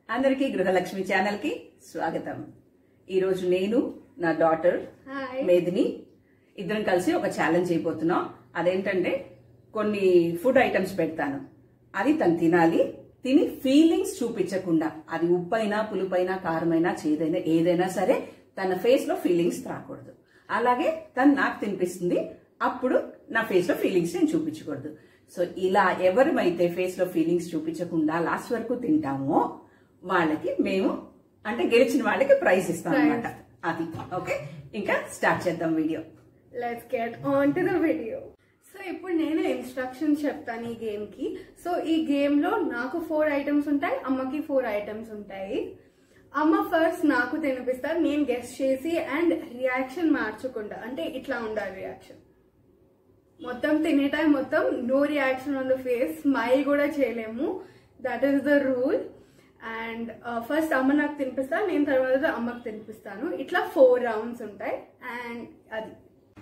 అందరికీ గృహలక్ష్మి ఛానల్ కి స్వాగతం ఈరోజు నేను నా డాటర్ హాయ్ మేదిని ఇద్దరం కలిసి ఒక ఛాలెంజ్ అయిపోతున్నాం అదేంటంటే కొన్ని ఫుడ్ ఐటమ్స్ పెడతాను అది తను తినాలి తిని ఫీలింగ్స్ చూపించకుండా అది ఉప్పైనా పులుపైనా కారమైనా చేదైనా ఏదైనా సరే తన ఫేస్ లో ఫీలింగ్స్ రాకూడదు అలాగే తను నాకు తినిపిస్తుంది అప్పుడు నా ఫేస్ లో ఫీలింగ్స్ నేను చూపించకూడదు సో ఇలా ఎవరిమైతే ఫేస్ లో ఫీలింగ్స్ చూపించకుండా లాస్ట్ వరకు తింటామో వాళ్ళకి మేము అంటే గెలిచిన వాళ్ళకి ప్రైజ్ ఇస్తాం అనమాట అది ఓకే ఇంకా స్టార్ట్ చేద్దాం video let's get on to the video so ఇప్పుడు నేను ఇన్స్ట్రక్షన్స్ చెప్తాను ఈ గేమ్ కి సో ఈ గేమ్ లో నాకు ఫోర్ ఐటమ్స్ ఉంటాయి అమ్మకి ఫోర్ ఐటమ్స్ ఉంటాయి అమ్మ ఫస్ట్ నాకు తినిపిస్తారు నేను గెస్ట్ చేసి అండ్ రియాక్షన్ మార్చకుండా అంటే ఇట్లా ఉండాలి రియాక్షన్ మొత్తం తినే టైం మొత్తం no reaction on the face smile కూడా చేయలేము that is the rule and first అమ్మ నాకు తినిపిస్తాను నేను తర్వాత అమ్మకు తినిపిస్తాను ఇట్లా ఫోర్ రౌండ్స్ ఉంటాయి అండ్ అది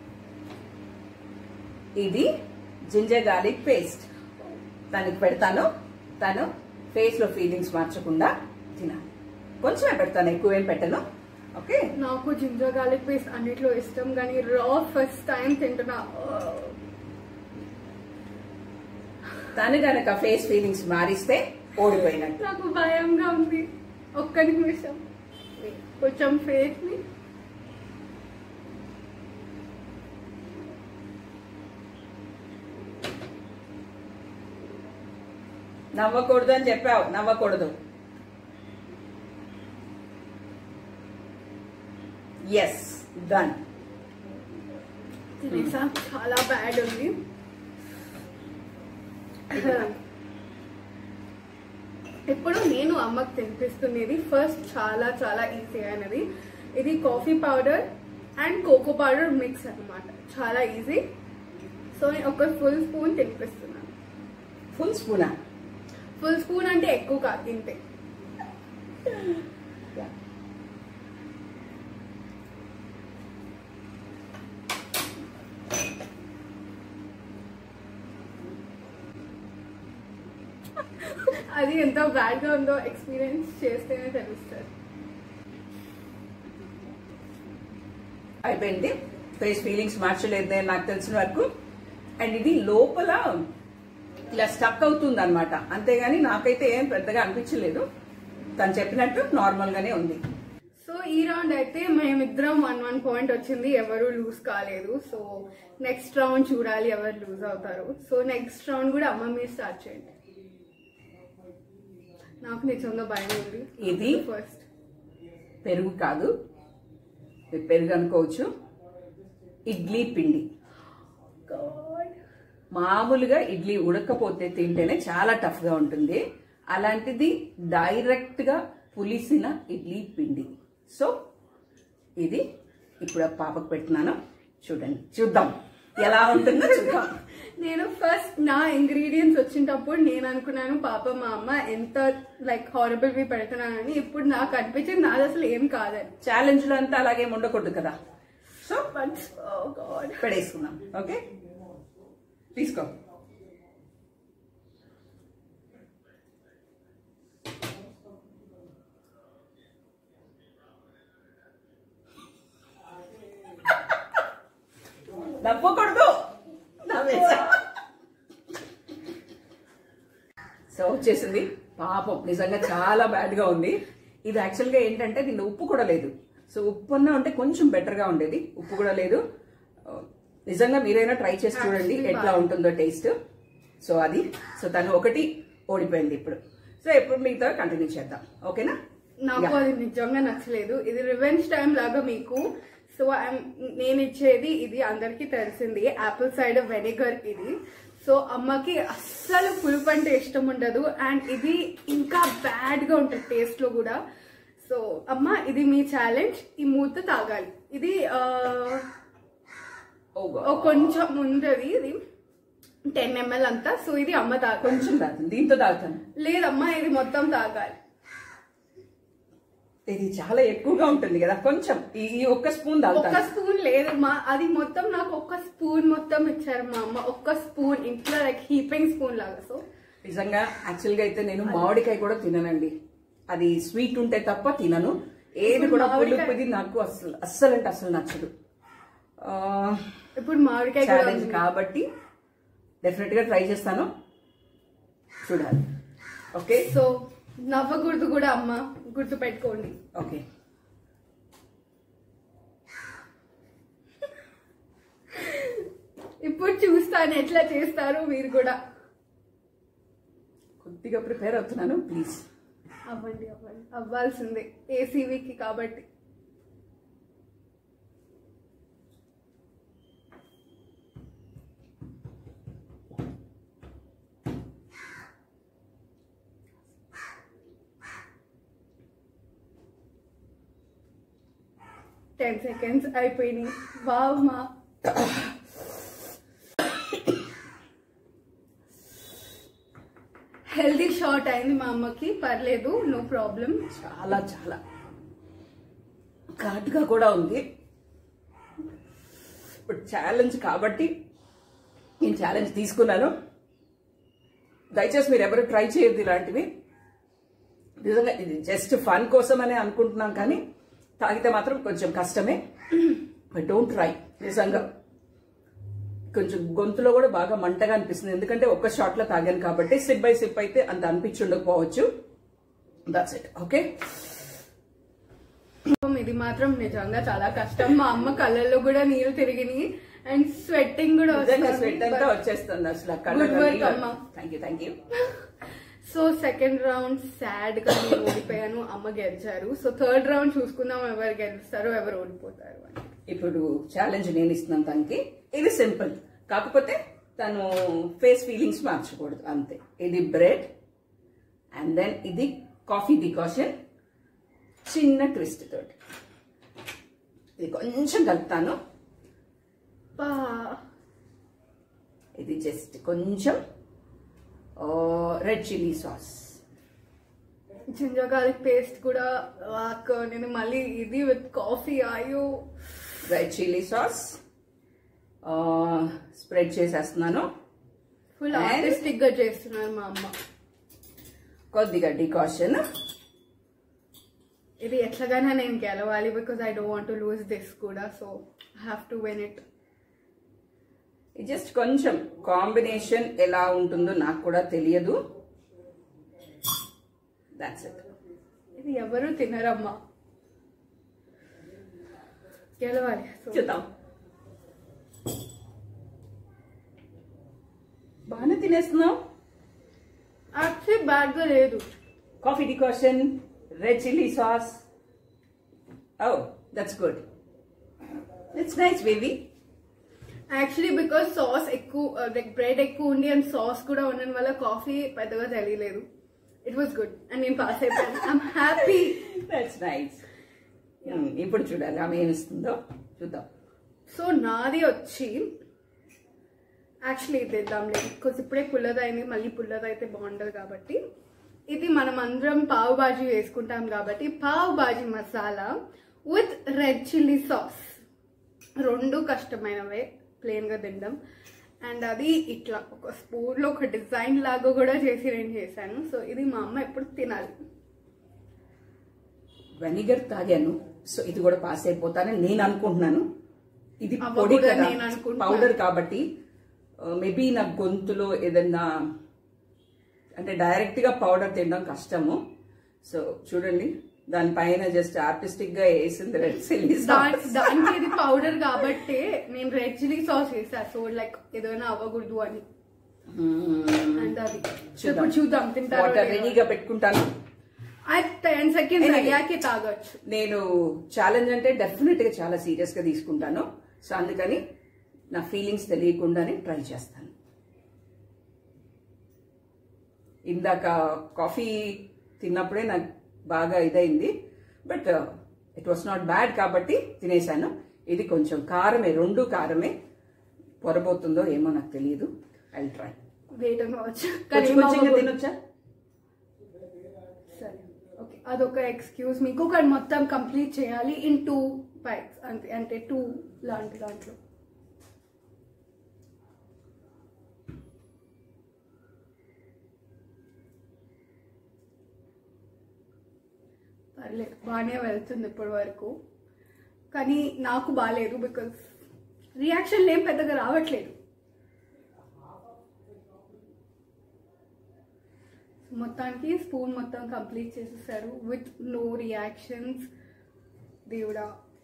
ఇది జింజర్ గార్లిక్ పేస్ట్ తనకి పెడతాను తను ఫేస్ లో ఫీలింగ్స్ మార్చకుండా తినాలి కొంచెమే పెడతాను ఎక్కువేం పెట్టను ఓకే నాకు జింజర్ గార్లిక్ పేస్ట్ అన్నిట్లో ఇష్టం కానీ రా ఫస్ట్ టైం తింటున్నా తను గనక ఫేస్ ఫీలింగ్స్ మారిస్తే ఓడిపోయినట్టు నాకు భయంగా ఉంది ఒక్క నిమిషం కొంచెం ఫేస్ ని నవ్వకూడదు అని చెప్పావు నవ్వకూడదు ఎస్ డన్ తినేసా చాలా బ్యాడ్ ఉంది ఇప్పుడు నేను అమ్మకి తినిపిస్తున్నది ఫస్ట్ చాలా చాలా ఈజీ అయినది ఇది coffee powder and cocoa powder mix అన్నమాట చాలా ఈజీ సో నేను ఒక ఫుల్ స్పూన్ తినిపిస్తున్నాను ఫుల్ స్పూనా ఫుల్ స్పూన్ అంటే ఎక్కువ కాదు తింటే అది ఎంత బ్యాడ్ గా ఉందో ఎక్స్పీరియన్స్ చేస్తేనే తెలుస్తుంది అయిపోయింది ఫేస్ ఫీలింగ్స్ మార్చలేదు నేను నాకు తెలిసిన వరకు అండ్ ఇది లోపల ఇలా స్టక్ అవుతుంది అనమాట అంతేగాని నాకైతే ఏం పెద్దగా అనిపించలేదు తను చెప్పినట్టు నార్మల్ గానే ఉంది సో ఈ రౌండ్ అయితే మేమిద్దరం వన్ వన్ పాయింట్ వచ్చింది ఎవరు లూజ్ కాలేదు సో నెక్స్ట్ రౌండ్ చూడాలి ఎవరు లూజ్ అవుతారు సో నెక్స్ట్ రౌండ్ కూడా అమ్మ మీరు స్టార్ట్ చేయండి నాకు నిజంగా భయం ఉంది ఇది ఫస్ట్ పెరుగు కాదు ఇది పెరుగు అనుకోవచ్చు ఇడ్లీ పిండి మామూలుగా ఇడ్లీ ఉడకపోతే తింటేనే చాలా టఫ్ గా ఉంటుంది అలాంటిది డైరెక్ట్ గా పులిసిన ఇడ్లీ పిండి సో ఇది ఇప్పుడు ఆ పాపకు పెట్టినాను చూడండి చూద్దాం ఎలా ఉంటుందో చూద్దాం నేను ఫస్ట్ నా ఇంగ్రీడియంట్స్ వచ్చినప్పుడు నేను అనుకున్నాను పాప మా అమ్మ ఎంత లైక్ హారబుల్ వి పెడుతున్నానని ఇప్పుడు నాకు అనిపించింది నాది అసలు ఏం కాదని ఛాలెంజ్ లో అంతా అలాగే ఉండకూడదు కదా సో బట్ గాడ్ పెడేసుకుందాం ఓకే తీసుకో నవ్వకూడదు నవ్వేసా సో వచ్చేసింది పాపం నిజంగా చాలా బ్యాడ్ గా ఉంది ఇది యాక్చువల్ గా ఏంటంటే దీనిలో ఉప్పు కూడా లేదు సో ఉప్పు అన్నా ఉంటే కొంచెం బెటర్ గా ఉండేది ఉప్పు కూడా లేదు ఆ, నిజంగా మీరైనా ట్రై చేసి చూడండి Actually ఎట్లా ఉంటుందో టేస్ట్ సో అది సో తను ఒకటి ఓడిపోయింది ఇప్పుడు సో ఎప్పుడు మిగతా కంటిన్యూ చేద్దాం ఓకేనా నాకు అది నిజంగా నచ్చలేదు ఇది రివెంజ్ టైం లాగా మీకు సో నేను ఇచ్చేది ఇది అందరికి తెలిసింది యాపిల్ సైడర్ వెనిగర్ ఇది సో అమ్మకి అస్సలు పులుపు అంటే ఇష్టం ఉండదు అండ్ ఇది ఇంకా బ్యాడ్ గా ఉంటుంది టేస్ట్ లో కూడా సో అమ్మ ఇది మీ ఛాలెంజ్ ఈ మూత తాగాలి ఇది ఆ, ఓ God. ఓ కొంచెం ముందది ఇది టెన్ ఎంఎల్ అంతా సో ఇది అమ్మ తాగాలి కొంచెం తాగుతాను దీంతో తాగుతాను లేదమ్మా ఇది మొత్తం తాగాలి ఇది చాలా ఎక్కువగా ఉంటుంది కదా కొంచెం ఈ ఈ ఒక్క స్పూన్ ఒక్క తాగుతాను స్పూన్ లేదు మా అది మొత్తం నాకు ఒక్క స్పూన్ మొత్తం ఇచ్చారు మా అమ్మ ఒక్క స్పూన్ ఇంట్లో లైక్ హీపింగ్ స్పూన్ లాగా సో నిజంగా యాక్చువల్ గా అయితే నేను మామిడికాయ కూడా తిననండి అది స్వీట్ ఉంటే తప్ప తినను ఏది కూడా మామిడికాయ- పులుపుది నాకు అస్సలు అస్సలు అంటే అస్సలు నచ్చదు ఇప్పుడు మామిడికాయ కూడా ఛాలెంజ్ ఉంది. కాబట్టి డెఫినెట్ గా ట్రై చేస్తాను చూడాలి ఓకే సో నవ్వకూడదు కూడా అమ్మ గుర్తు పెట్టుకోండి ఓకే ఇప్పుడు చూస్తాను ఎట్లా చేస్తారు మీరు కూడా కొద్దిగా ప్రిపేర్ అవుతున్నాను ప్లీజ్ అవ్వండి అవ్వండి అవ్వాల్సిందే ఏసీవీకి కాబట్టి టెన్ సెకండ్స్ అయిపోయినాయి వావ్ మా హెల్దీ షార్ట్ అయింది మా అమ్మకి పర్లేదు నో ప్రాబ్లం చాలా చాలా ఘాటుగా కూడా ఉంది ఇప్పుడు ఛాలెంజ్ కాబట్టి నేను ఛాలెంజ్ తీసుకున్నాను దయచేసి మీరు ఎవరు ట్రై చేయొద్దు ఇలాంటివి నిజంగా ఇది జస్ట్ ఫన్ కోసమనే అనుకుంటున్నాం కానీ తాగితే మాత్రం కొంచెం కష్టమే బట్ డోంట్ ట్రై నిజంగా కొంచెం గొంతులో కూడా బాగా మంటగా అనిపిస్తుంది ఎందుకంటే ఒక్క షాట్ లో తాగాను కాబట్టి సిప్ బై సిప్ అయితే అంత అనిపించి ఉండకపోవచ్చు దట్స్ ఇట్ ఓకే ఇది మాత్రం నిజంగా చాలా కష్టం మా అమ్మ కళ్ళల్లో కూడా నీళ్ళు తిరిగినాయి అండ్ స్వెట్టింగ్ కూడా నిజంగా స్వెట్ అంతా వచ్చేస్తుంది అసలు Good work, అమ్మా. Thank you thank you so second round sad గా నేను ఓడిపోయాను అమ్మ గెలిచారు సో థర్డ్ రౌండ్ చూసుకుందాం ఎవరు గెలుస్తారో ఎవరు ఓడిపోతారు అని ఇప్పుడు ఛాలెంజ్ నేను ఇస్తున్నాను తనకి ఇది సింపుల్ కాకపోతే తను ఫేస్ ఫీలింగ్స్ మార్చకూడదు అంతే ఇది బ్రెడ్ అండ్ దెన్ ఇది కాఫీ డికాషన్ చిన్న ట్విస్ట్ తోటి ఇది కొంచెం కలుపుతాను పా ఇది జస్ట్ కొంచెం red chilli sauce ginger garlic paste కూడా వాక్ నేను మళ్ళీ ఇది విత్ కాఫీ అయ్యో రెడ్ చిల్లీ సాస్ స్ప్రెడ్ చేసేస్తున్నాను ఫుల్ And? ఆర్టిస్టిక్ గా చేస్తున్నారు మా అమ్మ కొద్దిగా డికాషన్ ఇది ఎట్లాగైనా నేను గెలవాలి because I don't want lose this కూడా so have to win it just కొంచెం కాంబినేషన్ ఎలా ఉంటుందో నాకు కూడా తెలియదు దాట్స్ ఇట్ ఇది ఎవరు తినరమ్మా గెలవాలి సో చూద్దాం బాగానే తినేస్తున్నావు యాక్చువల్లీ బ్యాడ్ గా లేదు coffee decoction red chilli sauce oh that's good it's nice baby actually because sauce ఎక్కువ లైక్ బ్రెడ్ ఎక్కువ ఉండి అండ్ సాస్ కూడా ఉండడం వల్ల కాఫీ పెద్దగా తెలియలేదు ఇట్ వాస్ గుడ్ అండ్ నేను పాస్ అయిపోయాను ఐఎమ్ హ్యాపీ దట్స్ నైస్ ఇప్పుడు చూడాలి ఆమె ఏమి ఇస్తుందో చూద్దాం సో నాది వచ్చి యాక్చువల్లీ ఇది ఇద్దాంలే బికాస్ ఇప్పుడే పుల్లదైంది మళ్ళీ పుల్లదైతే బాగుండదు కాబట్టి ఇది మనం అందరం పావు బాజీ వేసుకుంటాం కాబట్టి pav bhaji masala with red chilli sauce రెండు కష్టమైనవే ప్లెయిన్ గా తినడం అండ్ అది ఇట్లా ఒక స్పూన్ లో ఒక డిజైన్ లాగా కూడా చేసి నేను చేశాను సో ఇది మా అమ్మ ఎప్పుడు తినాలి వెనిగర్ తాగాను సో ఇది కూడా పాస్ అయిపోతానని నేను అనుకుంటున్నాను ఇది అవ్వ పొడి కూడా కదా నేను అనుకుంటున్నాను. పౌడర్ కాబట్టి మేబీ నా గొంతులో ఏదన్నా అంటే డైరెక్ట్ గా పౌడర్ తినడం కష్టము సో చూడండి దానిపైన జస్ట్ ఆర్టిస్టిక్ గా వేసింది రెడ్ చిల్లీ దా- దానికి ఇది పౌడర్ కాబట్టి నేను రెడ్ చిల్లీ సాస్ వేసా సో లైక్ ఏదైనా అవ్వకూడదు అని అండ్ అది సో ఇప్పుడు చూద్దాం తింటారో వాటర్ లేదో. రెడీగా పెట్టుకుంటాను అది టెన్ సెకండ్స్ Anyway. అయ్యాకే తాగొచ్చు నేను ఛాలెంజ్ అంటే డెఫినెట్ గా చాలా సీరియస్ గా తీసుకుంటాను సో అందుకని నా ఫీలింగ్స్ తెలియకుండానే ట్రై చేస్తాను ఇందాక కాఫీ తిన్నప్పుడే నాకు బాగా ఇదైంది but it was not bad కాబట్టి తినేశాను ఇది కొంచెం కారమే రెండు కారమే పొరబోతుందో ఏమో నాకు తెలియదు ఐ ట్రై వెయిట్ అనుకోవచ్చు కానీ కొంచెం ఏం కొంచెంగా అవ్వకూడదు. తినొచ్చా సరే ఓకే అదొక ఎక్స్క్యూజ్ మీకు కానీ మొత్తం కంప్లీట్ చేయాలి ఇన్ టూ పైప్స్ అంతే అంటే టూ లాంటి దాంట్లో పర్లేదు బాగానే వెళ్తుంది ఇప్పటి వరకు కానీ నాకు బాగాలేదు బికాస్ రియాక్షన్లు ఏం పెద్దగా రావట్లేదు మొత్తానికి స్పూన్ మొత్తం కంప్లీట్ చేసేసారు విత్ నో రియాక్షన్స్ దేవుడా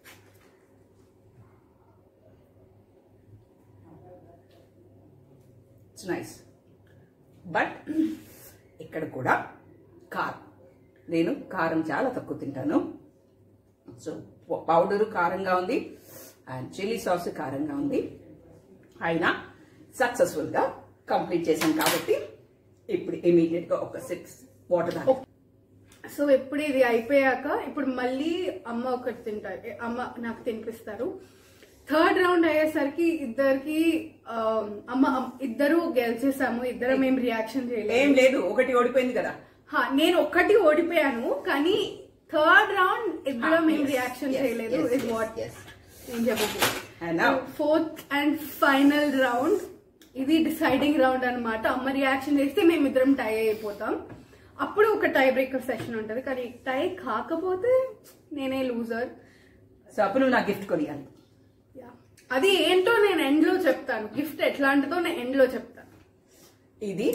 ఇట్స్ నైస్ బట్ ఇక్కడ కూడా కారం నేను కారం చాలా తక్కువ తింటాను సో పౌడర్ కారంగా ఉంది అండ్ చిల్లీ సాస్ కారంగా ఉంది అయినా సక్సెస్ఫుల్గా కంప్లీట్ చేశాను కాబట్టి ఇప్పుడు ఇమీడియట్గా ఒక సిక్స్ వాటర్ తాగు సో ఎప్పుడు ఇది అయిపోయాక ఇప్పుడు మళ్ళీ అమ్మ ఒకటి తింటారు ఏ, అమ్మ నాకు తినిపిస్తారు థర్డ్ రౌండ్ అయ్యేసరికి ఇద్దరికి ఆ, అమ్మ అమ్- ఇద్దరు గెలిచేసాము ఇద్దరు మేము రియాక్షన్ చేయలేదు ఏం లేదు ఒకటి ఓడిపోయింది కదా హా, నేను ఒక్కటి ఓడిపోయాను కానీ థర్డ్ రౌండ్ ఇద్దరు Ah, మేము yes, రియాక్షన్ yes, చేయలేదు yes, is yes, what yes. నేను చెప్పబోతున్నాను And now, fourth and final round ఇది డిసైడింగ్ రౌండ్ అన్నమాట అమ్మ రియాక్షన్ చేస్తే మేము ఇద్దరం టై అయిపోతాం అప్పుడు ఒక టై బ్రేకర్ సెషన్ ఉంటది కానీ టై కాకపోతే నేనే లూజర్ సో అప్పుడు నువ్వు నా గిఫ్ట్ కొనియాలి అది ఏంటో నేను ఎండ్ లో చెప్తాను గిఫ్ట్ ఎట్లాంటిదో నేను ఎండ్ లో చెప్తాను ఇది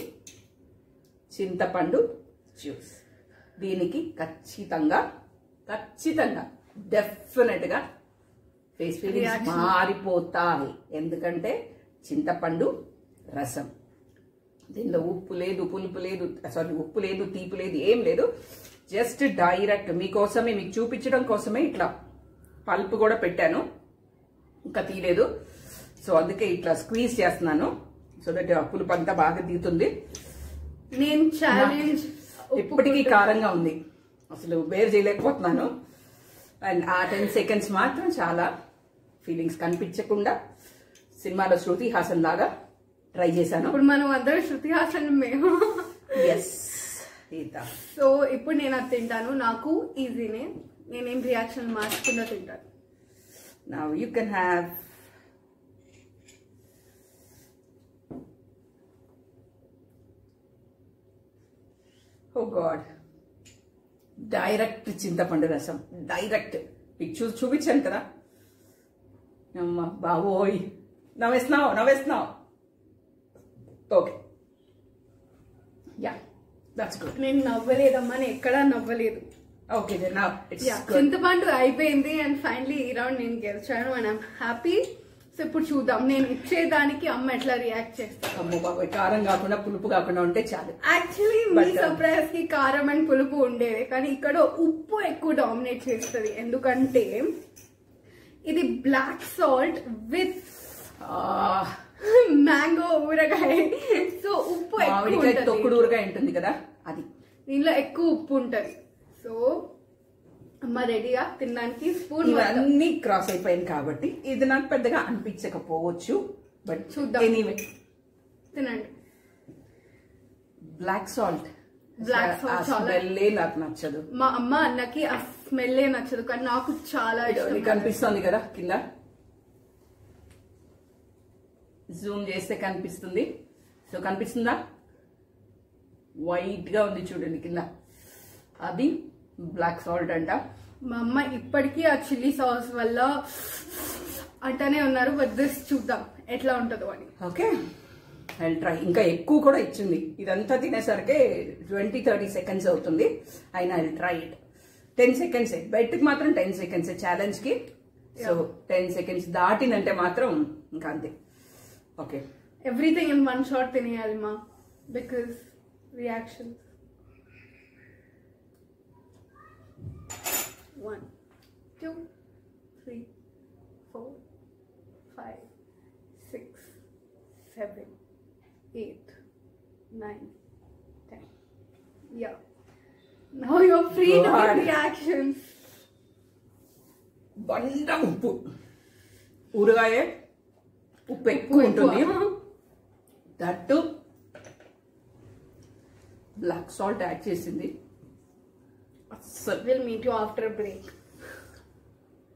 చింతపండు జ్యూస్ దీనికి ఖచ్చితంగా ఖచ్చితంగా డెఫినెట్ గా ఫేస్ ఫీలింగ్స్ Reaction. మారిపోతాయి ఎందుకంటే చింతపండు రసం దీనిలో ఉప్పు లేదు పులుపు లేదు సారీ ఉప్పు లేదు తీపి లేదు ఏం లేదు జస్ట్ డైరెక్ట్ మీకోసమే మీకు చూపించడం కోసమే ఇట్లా పల్పు కూడా పెట్టాను ఇంకా తీయలేదు సో అందుకే ఇట్లా స్క్వీజ్ చేస్తున్నాను సో దట్ ఆ పులుపు అంతా బాగా దిగుతుంది నేను ఛాలెంజ్ ఇప్పటికీ కారంగా ఉంది అసలు వేరు చేయలేకపోతున్నాను అండ్ ఆ టెన్ సెకండ్స్ మాత్రం చాలా ఫీలింగ్స్ కనిపించకుండా సినిమాలో శృతి హాసన్ లాగా ట్రై చేశాను ఇప్పుడు మనం అందరం శృతి హాసన్ మేము ఎస్ ఈత సో ఇప్పుడు నేను అది తింటాను నాకు ఈజీనే నేనేం రియాక్షన్ మార్చకుండా తింటాను Now you can have oh god direct చింతపండు రసం డైరెక్ట్ మీకు చూ చూపించాను కదా అమ్మ బావోయ్ నవ్వేస్తున్నావు నవ్వేస్తున్నావు ఓకే యా దట్స్ గుడ్ నేను నవ్వలేదమ్మా నేను ఎక్కడా నవ్వలేదు ఓకే నా ఇట్స్ Yeah, గుడ్ చింతపండు అయిపోయింది అండ్ ఫైనలీ ఈ రౌండ్ నేను గెలిచాను అండ్ ఐమ్ హ్యాపీ సో ఇప్పుడు చూద్దాం నేను ఇచ్చేదానికి అమ్మ ఎట్లా రియాక్ట్ చేస్తాను అమ్మో బాబోయ్ కారం కాకుండా పులుపు కాకుండా ఉంటే చాలు యాక్చువల్లీ మీ But, um, సర్ప్రైజ్ కి కారం అండ్ పులుపు ఉండేది కానీ ఇక్కడ ఉప్పు ఎక్కువ డామినేట్ చేస్తుంది ఎందుకంటే ఇది black salt with Ah, mango ఊరగాయ సో ఉప్పు ఎక్కువ మామిడికాయ ఉంటది. తొక్కుడు ఊరగా ఉంటుంది కదా అది దీనిలో ఎక్కువ ఉప్పు ఉంటది సో అమ్మ రెడీగా తినడానికి స్పూన్ ఇవన్నీ క్రాస్ అయిపోయింది కాబట్టి ఇది నాకు పెద్దగా అనిపించకపోవచ్చు బట్ చూద్దాం. ఎనీవే తినండి బ్లాక్ సాల్ట్ Black salt చాలా- స్మెల్లే నాకు నచ్చదు మా అమ్మ అన్నకి ఆ స్మెల్లే నచ్చదు కానీ నాకు చాలా ఇదిగో ఇష్టం నీకు కనిపిస్తుంది కదా కింద జూమ్ చేస్తే కనిపిస్తుంది సో కనిపిస్తుందా వైట్ గా ఉంది చూడండి కింద అది బ్లాక్ సాల్ట్ అంట మా అమ్మ ఇప్పటికీ ఆ చిల్లీ సాస్ వల్ల అంటనే ఉన్నారు బట్ దిస్ చూద్దాం ఎట్లా ఉంటుందో అని ఓకే ఐ ట్రై ఇంకా ఎక్కువ కూడా ఇచ్చింది ఇదంతా తినేసరికి ట్వంటీ థర్టీ సెకండ్స్ అవుతుంది అయినా I try it ten seconds బెట్కి మాత్రం టెన్ సెకండ్స్ ఛాలెంజ్ కి సో టెన్ సెకండ్స్ దాటినంటే మాత్రం ఇంకా అంతే okay everything in one shot తినేయాలి మా because reaction one two three four five six seven eight nine ten yeah now you're free to God. Reactions బండ ఉప్పు ఊరగాయ ఉప్పు ఎక్కువ ఉంటుంది దట్టు బ్లాక్ సాల్ట్ యాడ్ చేసింది అస్సలు will meet you after break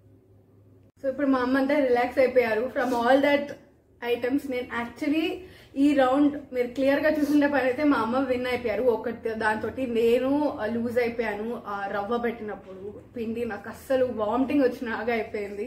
so ఇప్పుడు మా అమ్మ అంతా రిలాక్స్ అయిపోయారు ఫ్రమ్ ఆల్ దట్ ఐటమ్స్ నేను యాక్చువల్లీ ఈ రౌండ్ మీరు క్లియర్ గా చూసుండే పని అయితే మా అమ్మ విన్ అయిపోయారు ఒకటి దాంతో నేను లూజ్ అయిపోయాను ఆ రవ్వ పెట్టినప్పుడు పిండి నాకు అస్సలు వామిటింగ్ వచ్చినాగా అయిపోయింది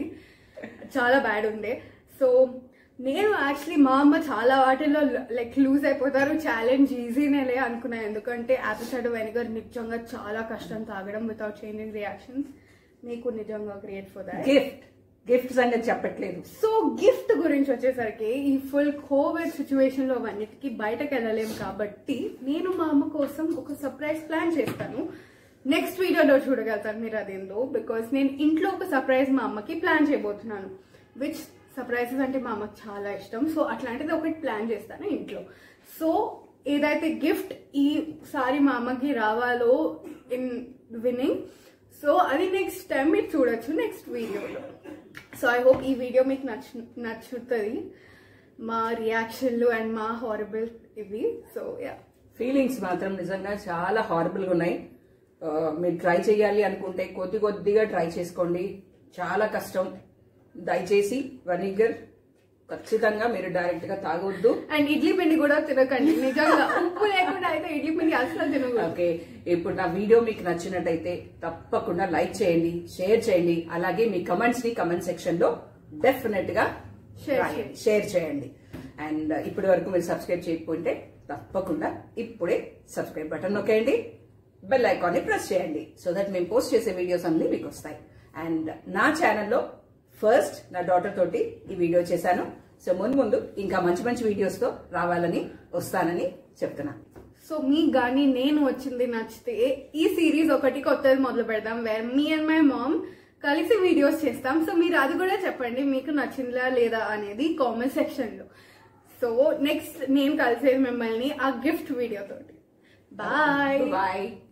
చాలా బ్యాడ్ ఉండే సో నేను యాక్చువల్లీ మా అమ్మ చాలా వాటిల్లో లైక్ లూజ్ అయిపోతారు ఛాలెంజ్ ఈజీనేలే అనుకున్నాను ఎందుకంటే యాపిల్ సైడ్ వెనిగర్ నిజంగా చాలా కష్టం తాగడం వితౌట్ చేంజింగ్ రియాక్షన్స్ మీకు నిజంగా great for that gift gift సంగతి చెప్పట్లేదు సో గిఫ్ట్ గురించి వచ్చేసరికి ఈ ఫుల్ కోవిడ్ సిచ్యువేషన్ లో అన్నిటికీ బయటకు వెళ్ళలేం కాబట్టి నేను మా అమ్మ కోసం ఒక సర్ప్రైజ్ ప్లాన్ చేస్తాను నెక్స్ట్ వీడియోలో చూడగలుగుతారు మీరు అదేందో బికాస్ నేను ఇంట్లో ఒక సర్ప్రైజ్ మా అమ్మకి ప్లాన్ చేయబోతున్నాను విచ్ సర్ప్రైజెస్ అంటే మా అమ్మకి చాలా ఇష్టం సో అట్లాంటిది ఒకటి ప్లాన్ చేస్తాను ఇంట్లో సో ఏదైతే గిఫ్ట్ ఈసారి మా అమ్మకి రావాలో ఇన్ విన్నింగ్ సో అది నెక్స్ట్ టైం మీరు చూడొచ్చు నెక్స్ట్ వీడియోలో సో ఐ హోప్ ఈ వీడియో మీకు నచ్చు నచ్చుతుంది మా రియాక్షన్లు అండ్ మా హారబుల్ ఇవి సో యా ఫీలింగ్స్ మాత్రం నిజంగా చాలా హారబుల్ గా ఉన్నాయి ఆ, మీరు ట్రై చేయాలి అనుకుంటే కొద్ది కొద్దిగా ట్రై చేసుకోండి చాలా కష్టం దయచేసి వనీగర్ ఖచ్చితంగా మీరు డైరెక్ట్ గా తాగొద్దు అండ్ ఇడ్లీ పిండి కూడా తినకండి నిజంగా ఉప్పు లేకుండా అయితే ఇడ్లీ పిండి అసలు తినకూడదు ఓకే ఇప్పుడు నా వీడియో మీకు నచ్చినట్టయితే తప్పకుండా లైక్ చేయండి షేర్ చేయండి అలాగే మీ కమెంట్స్ ని కమెంట్ సెక్షన్ లో డెఫినెట్ గా Share రాయండి. షేర్ చేయండి అండ్ ఇప్పటి వరకు మీరు సబ్స్క్రైబ్ చేయకపోతే తప్పకుండా ఇప్పుడే సబ్స్క్రైబ్ బటన్ నొక్కేయండి బెల్ ఐకాన్ ని ప్రెస్ చేయండి సో దట్ మేము పోస్ట్ చేసే వీడియోస్ అన్ని మీకు వస్తాయి అండ్ నా ఛానల్లో ఫస్ట్ నా డాటర్ తోటి ఈ వీడియో చేశాను సో ముందు ముందు ఇంకా మంచి మంచి వీడియోస్ తో రావాలని వస్తానని చెప్తున్నా సో మీకు కానీ నేను వచ్చింది నచ్చితే ఈ సిరీస్ ఒకటి కొత్తది మొదలు పెడదాం where me and my mom కలిసి వీడియోస్ చేస్తాం సో మీరు అది కూడా చెప్పండి మీకు నచ్చిందా లేదా అనేది కామెంట్ సెక్షన్ లో సో నెక్స్ట్ నేను కలిసేది మిమ్మల్ని ఆ గిఫ్ట్ వీడియో తోటి బాయ్ బాయ్